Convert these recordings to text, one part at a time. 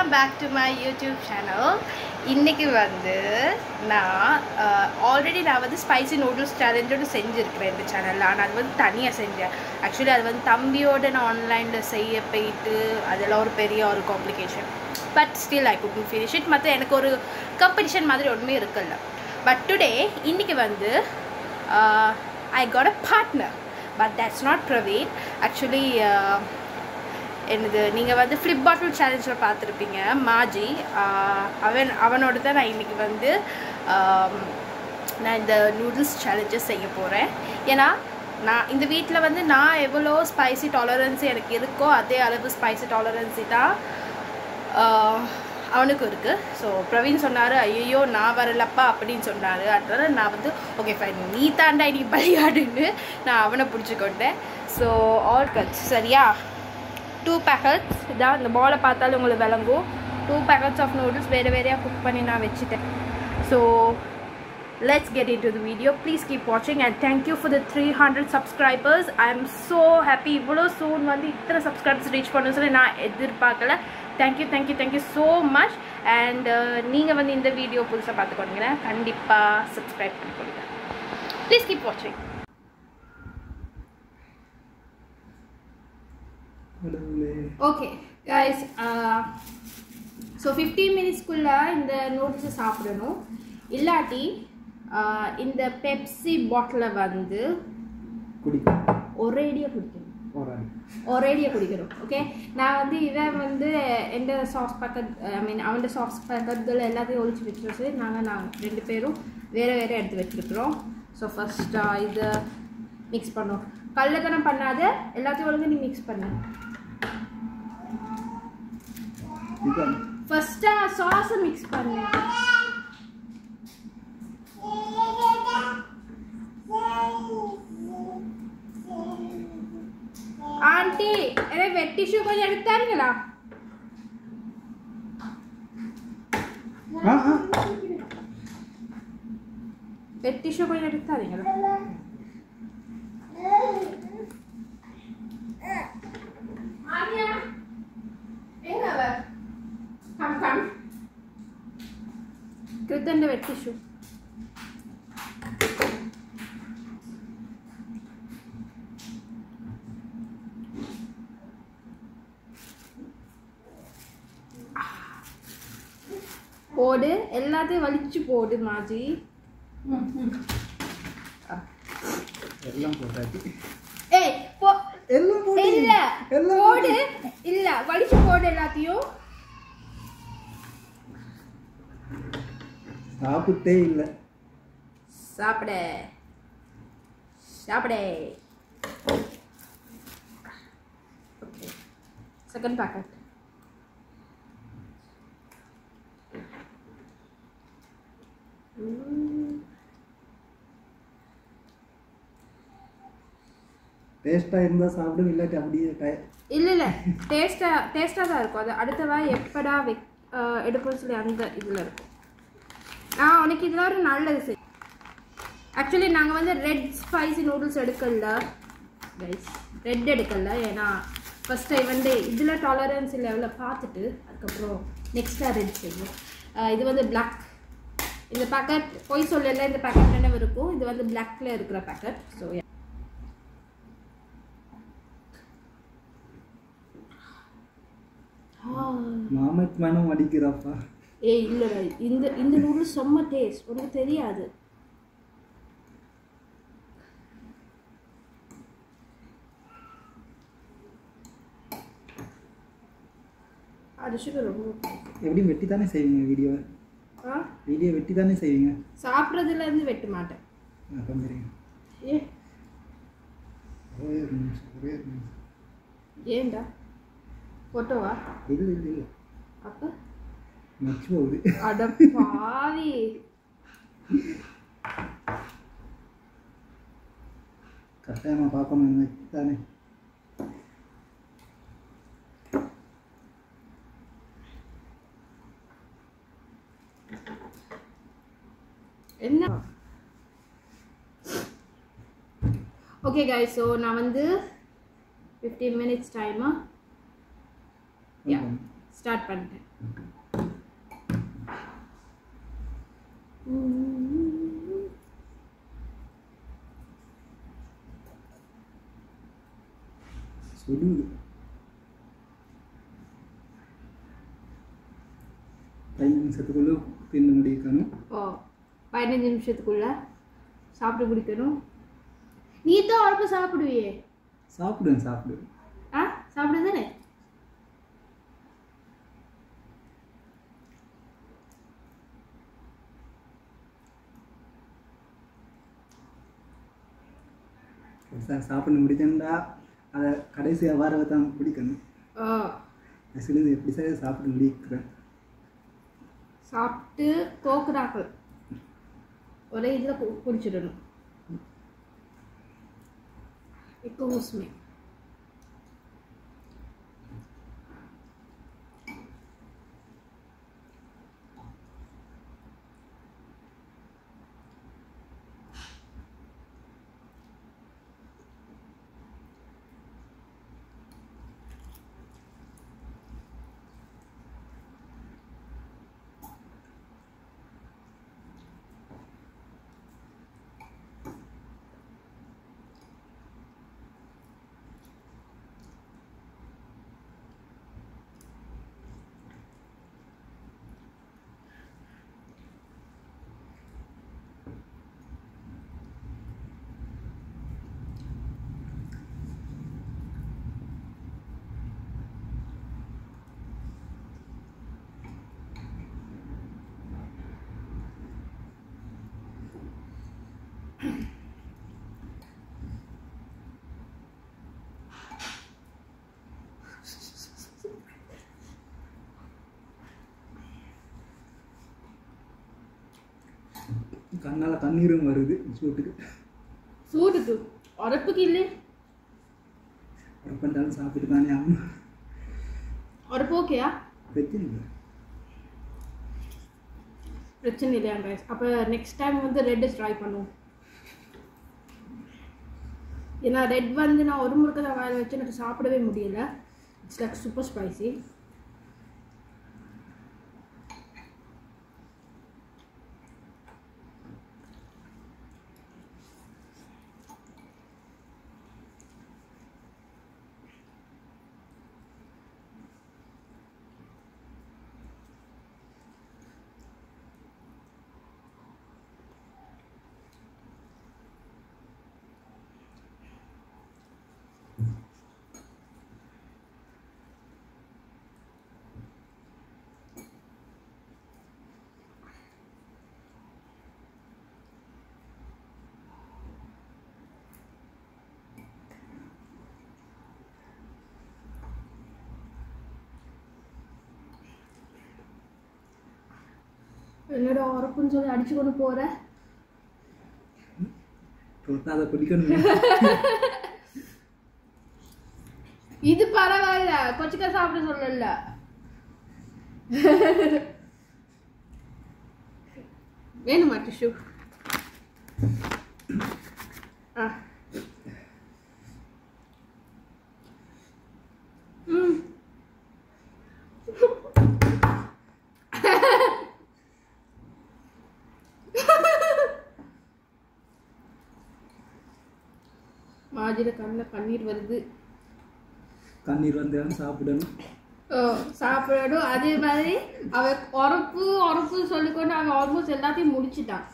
welcome back to my YouTube channel இன்னைக்கு வந்து நான் ஆல்ரெடி நான் வந்து ஸ்பைசி நூடுல்ஸ் சேலஞ்சோடு செஞ்சுருக்கிறேன் இந்த சேனலில் ஆனால் அது வந்து தனியாக செஞ்சேன் ஆக்சுவலி அது வந்து தம்பியோட நான் ஆன்லைனில் செய்ய போயிட்டு அதெல்லாம் ஒரு பெரிய ஒரு complication but still I could finish it மற்ற எனக்கு ஒரு காம்படிஷன் மாதிரி ஒன்றுமே இருக்குல்ல பட் டுடே இன்னைக்கு வந்து I got a partner but that's not Praveen actually என்னது நீங்கள் வந்து ஃப்ளிப் பாட்டில் சேலஞ்சில் பார்த்துருப்பீங்க மாஜி ஆஹ் அவன் அவனோட தான் நான் இன்றைக்கி வந்து ஆம், நான் இந்த நூடுல்ஸ் சேலஞ்சை செய்ய போகிறேன் ஏன்னா நான் இந்த வீட்டில் வந்து நான் எவ்வளோ ஸ்பைசி டாலரன்ஸ் எனக்கு இருக்கோ அதே அளவு ஸ்பைசி டாலரன்ஸி தான் ஆஹ், அவனுக்கும் இருக்குது ஸோ பிரவீன் சொன்னார் ஐயோ நான் வரலப்பா அப்படின்னு சொன்னார் அதனால நான் வந்து ஓகே ஃபைன் நீ தாண்டா நீ பலியாடுன்னு நான் அவனை பிடிச்சிக்கொண்டேன் ஸோ ஆல் கட்ஸ் சரியா டூ பேக்கெட்ஸ் இதான் இந்த பாலை பார்த்தாலும் உங்களுக்கு விளங்கும் டூ பேக்கெட்ஸ் ஆஃப் நூடுல்ஸ் வேறு வேறையாக குக் பண்ணி நான் வச்சுட்டேன் so let's get into the video please keep watching and thank you for the 300 subscribers i'm so happy இவ்வளோ soon வந்து இத்தனை subscribers reach பண்ண சொல்லி நான் எதிர்பார்க்கல thank you thank you thank you so much and நீங்கள் வந்து இந்த வீடியோ புதுசாக பார்த்துக்கோங்க கண்டிப்பாக subscribe பண்ணிக்கோங்க ப்ளீஸ் கீப் வாட்சிங் ஓகே கைஸ் ஸோ ஃபிஃப்டீன் மினிட்ஸ்க்குள்ளே இந்த நூடுல்ஸை சாப்பிடணும் இல்லாட்டி uh, இந்த பெப்சி பாட்டிலை வந்து குடிக்கும் ஒரேடியாக குடிக்கணும் போராடி ஒரேடியாக குடிக்கணும் ஓகே நான் வந்து இவன் வந்து எந்த சாஸ் பேக்கெட் ஐ மீன் அவன் சாஸ் பேக்கெட்கள் எல்லாத்தையும் ஒழிச்சு வச்சுட்டு நாங்கள் நாங்கள் ரெண்டு பேரும் வேறு வேறு எடுத்து வச்சுருக்குறோம் ஸோ ஃபஸ்ட்டாக இதை மிக்ஸ் பண்ணோம் கள்ளத்தனம் பண்ணாத எல்லாத்தையும் ஒழுங்கு நீ மிக்ஸ் பண்ணு இதுதான் ஃபஸ்ட்டாக சாஸை மிக்ஸ் பண்ணு ஆண்டி எனக்கு வெட் டிஷ்யூ கொஞ்சம் எடுத்தாருங்களா ஆ ஆ வெட் டிஷ்யூ கொஞ்சம் எடுத்தாருங்களா ஆமியா எங்க அவ கம் கம் கிருத்தண்ட வெட் டிஷ்யூ போடு எல்லாத்தையும் வலிச்சு போடு மாஜி எல்லாம் போட்டாச்சு ஏய் போ எல்லாம் போடு இல்ல எல்லாம் போடு இல்ல வலிச்சு போடு எல்லாத்தையும் சாப்பிட்டே இல்லை சாப்பிட சாப்பிட ஓகே செகண்ட் பேக்கெட் டேஸ்ட்டாக இருந்தால் சாப்பிடும் இல்லாட்டி அப்படியே டய இல்ல இல்ல டேஸ்டா டேஸ்டா தான் இருக்கும் அது அடுத்த வாய் எப்படா வெக் எடுப்போம் சொல்லி அந்த இதுல இருக்கும் ஆ உனக்கு இதெல்லாம் ஒரு நல்லது செய் ஆக்சுவலி நாங்கள் வந்து ரெட் ஸ்பைசி நூடுல்ஸ் எடுக்கல கைஸ் ரெட் எடுக்கல ஏன்னா ஃபர்ஸ்ட் டைம் வந்து இதில் டாலரன்ஸ் லெவலில் பார்த்துட்டு அதுக்கப்புறம் நெக்ஸ்ட்டாக ரெட் செய்யும் ஆ, இது வந்து பிளாக் இந்த பேக்கெட் பொய் சொல்லல இந்த பேக்கெட் என்ன இருக்கும் இது வந்து பிளாக்ல இருக்கிற பேக்கெட் ஸோ மாமத் மனம் அடிக்கிறாப்பா ஏய் இல்லைடா இந்த இந்த நூடுல்ஸ் செம்ம டேஸ்ட் உனக்கு தெரியாது அது சுகர் ரொம்ப எப்படி வெட்டி தானே செய்வீங்க வீடியோவை ஆ வீடியோ வெட்டி தானே செய்வீங்க சாப்பிட்றதுல இருந்து வெட்ட மாட்டேன் அதான் தெரியும் ஏ ஒரே ஒரு நிமிஷம் ஒரே ஒரு நிமிஷம் ஏன்டா ஃபோட்டோவா இல்லை இல்லை இல்லை அப்போ நச்சு போகுது அட பாவி கட்டாயமாக பார்க்கணும் தானே என்ன ஓகே guys ஸோ நான் வந்து ஃபிஃப்டீன் மினிட்ஸ் டைமா யா ஸ்டார்ட் பண்ணிட்டேன் சுடுது பதினஞ்சு நிமிஷத்துக்குள்ள தின்னு முடிக்கணும் ஓ பதினஞ்சு நிமிஷத்துக்குள்ள சாப்பிட்டு முடிக்கணும் நீ தான் உடம்பு சாப்பிடுவியே சாப்பிடுவேன் சாப்பிடுவேன் ஆ சாப்பிடு தானே சார் சாப்பிட முடிச்சேன்டா அதை கடைசியாக வார தான் பிடிக்கணும் ஓ ஆக்சுவலி எப்படி சார் சாப்பிட முடிக்கிறேன் சாப்பிட்டு கோக்குறாக்கள் ஒரே இதில் குடிச்சிடணும் இப்போ ஊசுமே கண்ணால் கண்ணீரும் வருது சூட்டுக்கு சூடுக்கு உரப்புக்கு இல்லை ஒரு பண்ணாலும் சாப்பிட்டு தானே ஆகணும் உரப்பு ஓகேயா பிரச்சனை இல்லை பிரச்சனை இல்லையா கைஸ் அப்போ நெக்ஸ்ட் டைம் வந்து ரெட் ட்ரை பண்ணுவோம் ஏன்னா ரெட் வந்து நான் ஒரு முறுக்க தான் வாயில் வச்சு எனக்கு சாப்பிடவே முடியல இட்ஸ் லைக் சூப்பர் ஸ்பைசி என்னோட உரப்புன்னு சொல்லி அடிச்சு கொண்டு போற தொட்டா அதை பிடிக்கணும் இது பரவாயில்ல கொச்சிக்கா சாப்பிட சொல்லல வேணுமா டிஷ்யூ ஆ ம் மாஜில கண்ணில் கண்ணீர் வருது கண்ணீர் வந்தாலும் சாப்பிடணும் ஓ சாப்பிடணும் அதே மாதிரி அவன் உரப்பு உரப்பு சொல்லிக்கொண்டு அவன் ஆல்மோஸ்ட் எல்லாத்தையும் முடிச்சிட்டான்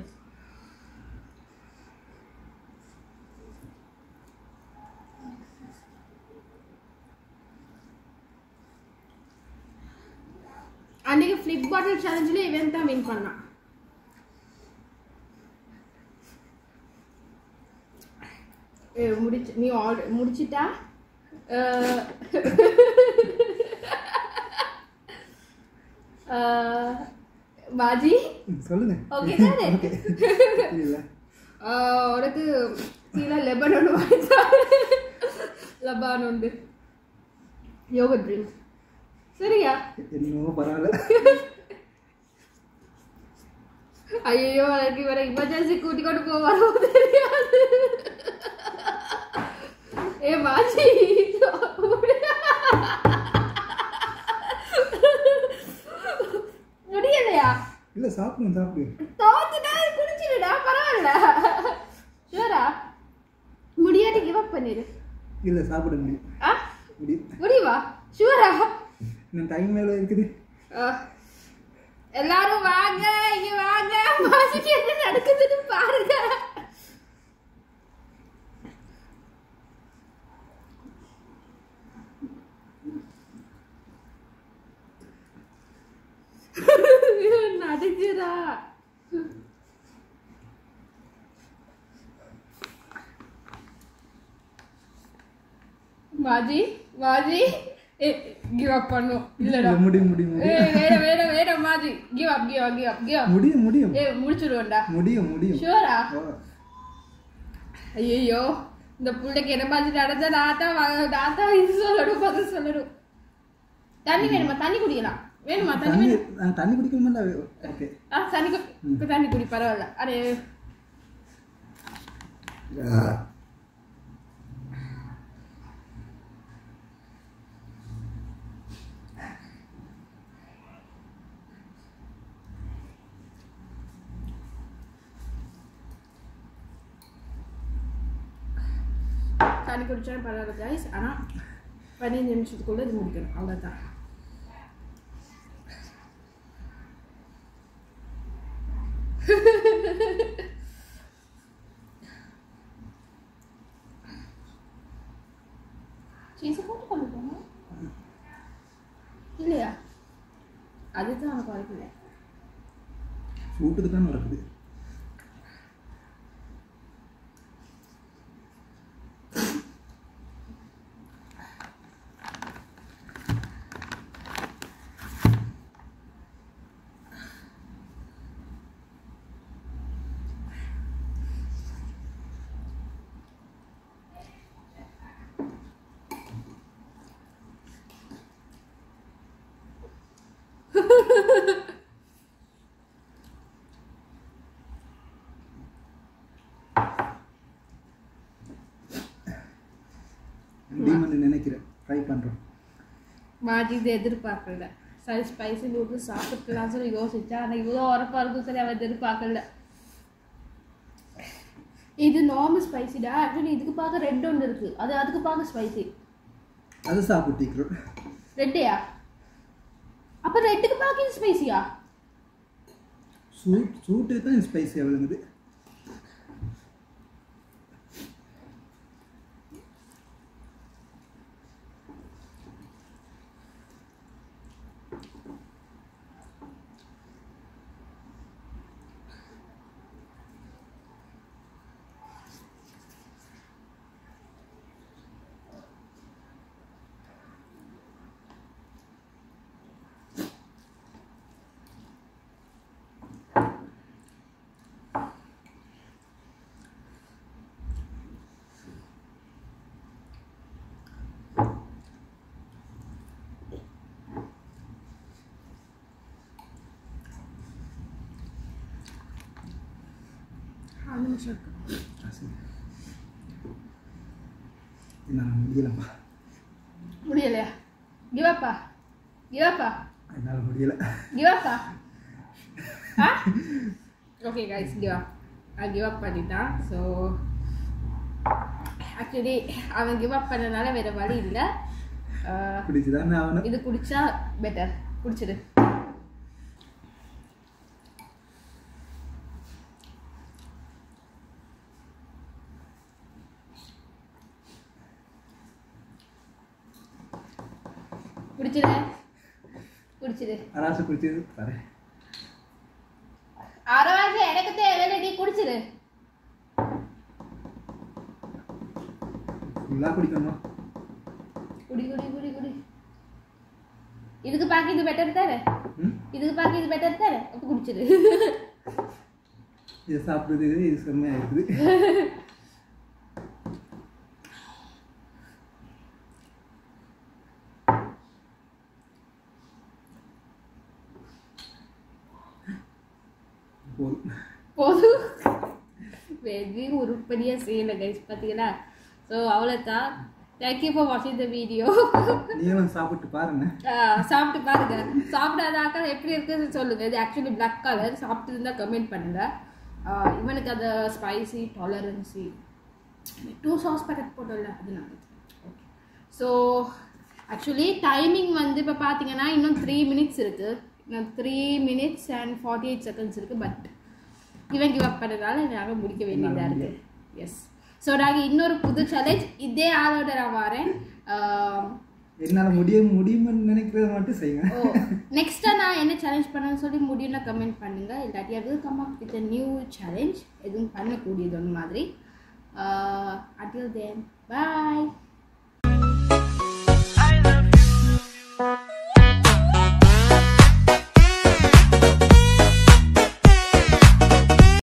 அன்னைக்கு ஃப்ளிப் பாட்டில் சேலஞ்சில் இவன் தான் வின் பண்ணான் ஏ, முடிச்சு நீ ஆல் முடிச்சிட்டா அஹ், அஹ், பாஜி ம், சொல்லுங்க ஓகே தானே ஓகே இல்லை அஹ், உனக்கு கீழே லெபன் ஒன்று வாங்கிட்டா லெபான் உண்டு யோகட் ட்ரிங்க் சரியா என்னவோ பரவாயில்ல ஐயோ எனக்கு இவரை எமர்ஜென்சி கூட்டி கொண்டு போவாரோ தெரியாது ஏ மாஜி குடிக்கணும் சாப்பிடு தோத்துட்டா குடிச்சிடுடா பரவாயில்ல ஷூரா முடியாட்டி கிவ் அப் பண்ணிடு இல்லை சாப்பிட முடியும் ஆ முடியும் முடிவா ஷூரா இன்னும் டைம் எவ்வளோ இருக்குது எல்லாரும் வாங்க இங்க வாங்க மாசிக்கு என்ன நடக்குதுன்னு பாருங்க நடுங்குறா மாஜி மாஜி கிவ் அப் பண்ணும் இல்லடா இல்லை, முடியும் முடியும் முடியும் ஏய் வேட வேட வேட மாஜி give up give up give up give up முடியும் முடியும் ஏய் முடிச்சிடுவோம்டா முடியும் முடியும் ஷூரா ஓ, ஐயோ இந்த பிள்ளைக்கு என்ன மாதிரி நடந்தா நான் தான் வா- நான் தான் இது சொல்லணும் பதில் சொல்லணும் தண்ணி வேணுமா தண்ணி குடிக்கலாம் வேணுமா தண்ணி தண்ணி வேணும் ஆ, தண்ணி குடிக்கணுமா ஓகே ஆ தண்ணி கு- தண்ணி குடி பரவாயில்ல அரே தண்ணி குடிச்சாலும் பரவாயில்ல கைஸ் ஆனால் பதினஞ்சு நிமிஷத்துக்குள்ள இது முடிக்கணும் அவ்வளோதான் சீஸை போட்டு கொண்டு போகணும் இல்லையா அதுதான் அவனுக்கு குறைக்கல சூட்டுக்கு தான் நடக்குது டீமன் நினைக்கிறேன் ட்ரை பண்ணுறோம் மாட்டி இது எதிர்பார்க்கல சரி ஸ்பைசி நூடுல்ஸ் சாப்பிட்டுலாம் சொல்லி யோசிச்சா ஆனால் இவ்வளோ உரப்பா இருக்கும் சரி அவன் எதிர்பார்க்கல இது நார்மல் ஸ்பைசிடா ஆக்சுவலி இதுக்கு பார்க்க ரெட் ஒன்று இருக்கு அது அதுக்கு பார்க்க ஸ்பைசி அது சாப்பிட்டிக்கிறோம் ரெட்டையா அப்போ ரெட்டுக்கு பார்க்க இது ஸ்பைசியா சூட் சூட்டு தான் ஸ்பைஸியாக விழுங்குது நாலு நிமிஷம் இருக்கு ஆ, சரி என்னால் முடியலப்பா முடியலையா கிவப்பா கிவப்பா என்னால் முடியலை கிவ் அப்பா ஆ ஓகே கைஸ் கிவ் அப் நான் கிவ் அப் பண்ணிட்டான் ஸோ ஆக்சுவலி அவன் கிவ் அப் பண்ணனால வேற வழி இல்லை பிடிச்சுதானே அவனு இது குடிச்சா பெட்டர் குடிச்சிடு குடிச்சிடு குடிச்சிடு அராசு குடிச்சது தரேன் அரவாசி எனக்கு தேவை நீ குடிச்சிடு ஃபுல்லாக குடிக்கணுமா குடி குடி குடி குடி இதுக்கு பாக்க இது பெட்டர் தானே ம் இதுக்கு பாக்க இது பெட்டர் தானே அப்போ குடிச்சிடு இது சாப்பிடுறது இது இது செம்மையாக இருக்குது போதும் போதும் வெறும் உருப்படியாக செய்யலை கைஸ் பார்த்தீங்களா ஸோ அவ்வளோதான் தேங்க்யூ ஃபார் வாட்சிங் த வீடியோ நீங்களும் சாப்பிட்டு பாருங்க சாப்பிட்டு பாருங்க சாப்பிடாதாக்கா எப்படி இருக்குன்னு சொல்லுங்க இது ஆக்சுவலி பிளாக் கலர் சாப்பிட்டு இருந்தா கமெண்ட் பண்ணுங்க ஆஹ் இவனுக்கு அந்த spicy tolerance two sauce packet போட்டோம்ல அது நான் ஓகே ஸோ ஆக்சுவலி டைமிங் வந்து இப்போ பார்த்தீங்கன்னா இன்னும் த்ரீ மினிட்ஸ் இருக்கு இன்னும் three minutes and forty eight seconds இருக்கு பட் இவன் கிவ் அப் பண்ணதால நாங்கள் முடிக்க வேண்டியதாக இருக்கு எஸ் ஸோ நாங்கள் இன்னொரு புது சேலஞ்ச் இதே ஆளோட நான் வரேன் ஆஹ் என்னால் முடிய முடியும்னு நினைக்கிறத மட்டும் செய்யுங்க ஓ நெக்ஸ்ட்டாக நான் என்ன சேலஞ்ச் பண்ணேன்னு சொல்லி முடியும்னா கமெண்ட் பண்ணுங்க இல்லாட்டி அது come up with new challenge எதுவும் பண்ணக்கூடியது ஒன்று மாதிரி அட்டில் தேன் பாய்